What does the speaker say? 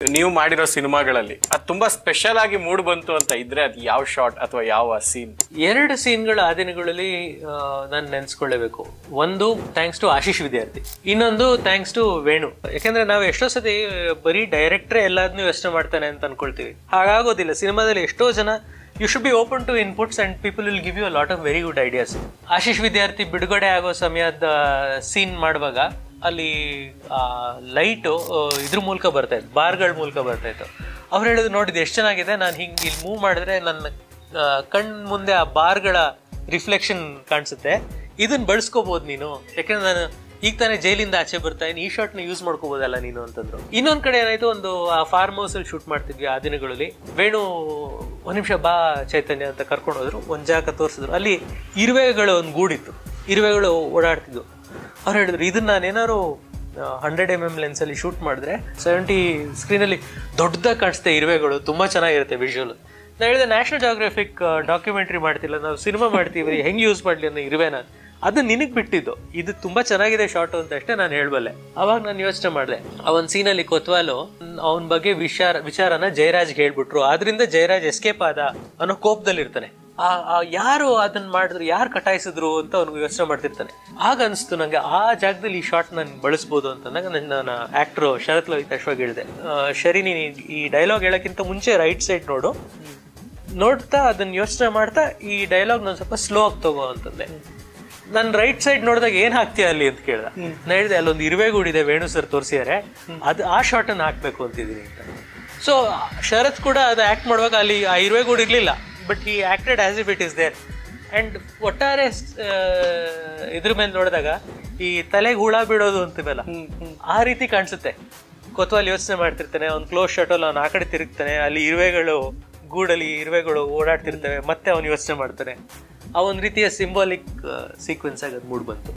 ನೀವು ಮಾಡಿರೋ ಸಿನಿಮಾಗಳಲ್ಲಿ ಅದು ತುಂಬಾ ಸ್ಪೆಷಲ್ ಆಗಿ ಮೂಡ್ ಬಂತು ಅಂತ ಇದ್ರೆ ಅದು ಯಾವ ಶಾಟ್ ಅಥವಾ ಯಾವ ಸೀನ್ ಎರಡು ಸೀನ್ಗಳ ಆ ದಿನಗಳಲ್ಲಿ ನಾನು ನೆನೆಸ್ಕೊಳ್ಳೇಬೇಕು ಒಂದು ಥ್ಯಾಂಕ್ಸ್ ಟು ಆಶೀಶ್ ವಿದ್ಯಾರ್ಥಿ ಇನ್ನೊಂದು ಥ್ಯಾಂಕ್ಸ್ ಟು ವೇಣು ಯಾಕಂದ್ರೆ ನಾವು ಎಷ್ಟೋ ಸತಿ ಬರೀ ಡೈರೆಕ್ಟ್ರೇ ಎಲ್ಲದನ್ನೂ ಯೋಚನೆ ಮಾಡ್ತಾನೆ ಅಂತ ಅನ್ಕೊಳ್ತೀವಿ ಹಾಗಾಗೋದಿಲ್ಲ ಸಿನಿಮಾದಲ್ಲಿ ಎಷ್ಟೋ ಜನ you should be open to inputs and people will give you lot of very good ideas Ashish Vidyarthi ಬಿಡುಗಡೆ ಆಗೋ ಸಮಯದ ಸೀನ್ ಮಾಡುವಾಗ ಅಲ್ಲಿ ಲೈಟು ಇದ್ರ ಮೂಲಕ ಬರ್ತಾ ಇತ್ತು ಬಾರ್ಗಳ ಮೂಲಕ ಬರ್ತಾ ಇತ್ತು ಅವ್ರು ಹೇಳಿದ್ರು ನೋಡಿದ್ದು ಎಷ್ಟು ಚೆನ್ನಾಗಿದೆ ನಾನು ಹಿಂಗೆ ಇಲ್ಲಿ ಮೂವ್ ಮಾಡಿದ್ರೆ ನನ್ನ ಆ, ಕಣ್ ಮುಂದೆ ಆ ಬಾರ್ಗಳ ರಿಫ್ಲೆಕ್ಷನ್ ಕಾಣಿಸುತ್ತೆ ಇದನ್ನ ಬಳಸ್ಕೋಬಹುದು ನೀನು ಯಾಕಂದ್ರೆ ನಾನು ಈಗ ತಾನೇ ಜೈಲಿಂದ ಆಚೆ ಬರ್ತಾ ಇದ್ದೀನಿ ಈ ಶಾರ್ಟ್ನ ಯೂಸ್ ಮಾಡ್ಕೋಬೋದಲ್ಲ ನೀನು ಅಂತಂದ್ರು ಇನ್ನೊಂದ್ ಕಡೆ ಏನಾಯ್ತು ಒಂದು ಆ ಫಾರ್ಮ್ ಹೌಸ್ ಅಲ್ಲಿ ಶೂಟ್ ಮಾಡ್ತಿದ್ವಿ ಆ ದಿನಗಳಲ್ಲಿ ವೇಣು ಒಂದ್ ನಿಮಿಷ ಬಾ ಚೈತನ್ಯ ಅಂತ ಕರ್ಕೊಂಡು ಹೋದ್ರು ಒಂದ್ ಜಾಗ ತೋರಿಸಿದ್ರು ಅಲ್ಲಿ ಇರುವೆಗಳು ಒಂದು ಗೂಡಿತ್ತು ಇರುವೆಗಳು ಓಡಾಡ್ತಿದ್ವು ಅವ್ರು ಹೇಳಿದ್ರು ಇದನ್ನ ನಾನೇನಾದ್ರು ಹಂಡ್ರೆಡ್ ಎಮ್ ಎಮ್ ಲೆನ್ಸಲ್ಲಿ ಶೂಟ್ ಮಾಡಿದ್ರೆ ಸೆವೆಂಟಿ ಸ್ಕ್ರೀನಲ್ಲಿ ದೊಡ್ಡದಾಗಿ ಕಾಣಿಸುತ್ತೆ ಇರುವೆಗಳು ತುಂಬ ಚೆನ್ನಾಗಿರುತ್ತೆ ವಿಜುವಲ್ ನಾನು ಹೇಳಿದೆ ನ್ಯಾಷನಲ್ ಜಾಗ್ರಫಿಕ್ ಡಾಕ್ಯುಮೆಂಟ್ರಿ ಮಾಡ್ತಿಲ್ಲ ನಾವು ಸಿನಿಮಾ ಮಾಡ್ತೀವಿ ಹೆಂಗೆ ಯೂಸ್ ಮಾಡಲಿ ಅನ್ನೋ ಇರುವೆನ ಅದು ನಿನಗೆ ಬಿಟ್ಟಿದ್ದು ಇದು ತುಂಬಾ ಚೆನ್ನಾಗಿದೆ ಶಾರ್ಟ್ ಅಂತ ಅಷ್ಟೇ ನಾನು ಹೇಳಬಲ್ಲೆ ಅವಾಗ ನಾನು ಯೋಚನೆ ಮಾಡಿದೆ ಆ ಒಂದು ಸೀನಲ್ಲಿ ಕೊತ್ವಾಲು ಅವನ ಬಗ್ಗೆ ವಿಚಾರ ವಿಚಾರನ ಜಯರಾಜ್ಗೆ ಹೇಳ್ಬಿಟ್ರು ಆದ್ರಿಂದ ಜಯರಾಜ್ ಎಸ್ಕೇಪ್ ಆದ ಅನ್ನೋ ಕೋಪದಲ್ಲಿ ಇರ್ತಾನೆ ಆ ಆ ಯಾರು ಅದನ್ನ ಮಾಡಿದ್ರು ಯಾರು ಕಟಾಯಿಸಿದ್ರು ಅಂತ ಅವ್ನಿಗೆ ಯೋಚನೆ ಮಾಡ್ತಿರ್ತಾನೆ ಆಗ ಅನಿಸ್ತು ನಂಗೆ ಆ ಜಾಗದಲ್ಲಿ ಈ ಶಾರ್ಟ್ ನಾನು ಬಳಸ್ಬೋದು ಅಂತ ನನ್ನ ನಾನು ಆಕ್ಟರ್ ಶರತ್ ಲೋಹಿತ್ ಅಶ್ವಾಗ ಹೇಳಿದೆ ಆ, ಶರಿ ನೀನು ಈ- ಈ ಡೈಲಾಗ್ ಹೇಳೋಕ್ಕಿಂತ ಮುಂಚೆ ರೈಟ್ ಸೈಡ್ ನೋಡು ನೋಡ್ತಾ ಅದನ್ನ ಯೋಚನೆ ಮಾಡ್ತಾ ಈ ಡೈಲಾಗ್ ನಾನು ಸ್ವಲ್ಪ ಸ್ಲೋ ಆಗಿ ತಗೋ ಅಂತಂದೆ ನಾನು ರೈಟ್ ಸೈಡ್ ನೋಡಿದಾಗ ಏನ್ ಹಾಕ್ತೀಯ ಅಲ್ಲಿ ಅಂತ ಕೇಳ್ದ ನಾನು ಹೇಳಿದೆ ಅಲ್ಲೊಂದು ಇರುವೆಗೂಡಿದೆ ವೇಣು ಸರ್ ತೋರಿಸಿದಾರೆ ಅದು ಆ ಶಾರ್ಟ್ ಅನ್ನು ಹಾಕ್ಬೇಕು ಅಂತಿದ್ದೀನಿ ಅಂತ ಸೊ ಶರತ್ ಕೂಡ ಅದು ಆಕ್ಟ್ ಮಾಡುವಾಗ ಅಲ್ಲಿ ಆ ಇರುವೆಗೂಡು ಇರ್ಲಿಲ್ಲ but he acted as if it is there and ಒಟ್ಟಾರೆ ಆ, ಇದ್ರ ಮೇಲೆ ನೋಡಿದಾಗ ಈ ತಲೆಗೆ ಹುಳ ಬಿಡೋದು ಅಂತೀವಲ್ಲ ಆ ರೀತಿ ಕಾಣಿಸುತ್ತೆ ಕೊತ್ವಾಲ್ ಯೋಚನೆ ಮಾಡ್ತಿರ್ತಾನೆ ಅವ್ನು ಕ್ಲೋಸ್ ಶಟಲ್ ಅವ್ನು ಆ ಕಡೆ ತಿರುಗ್ತಾನೆ ಅಲ್ಲಿ ಇರುವೆಗಳು ಗೂಡಲ್ಲಿ ಇರುವೆಗಳು ಓಡಾಡ್ತಿರ್ತವೆ ಮತ್ತೆ ಅವ್ನು ಯೋಚನೆ ಮಾಡ್ತಾನೆ ಆ ಒಂದು ರೀತಿಯ ಸಿಂಬಾಲಿಕ್ ಸೀಕ್ವೆನ್ಸ್ ಆಗಿ ಅದು ಮೂಡ್ ಬಂತು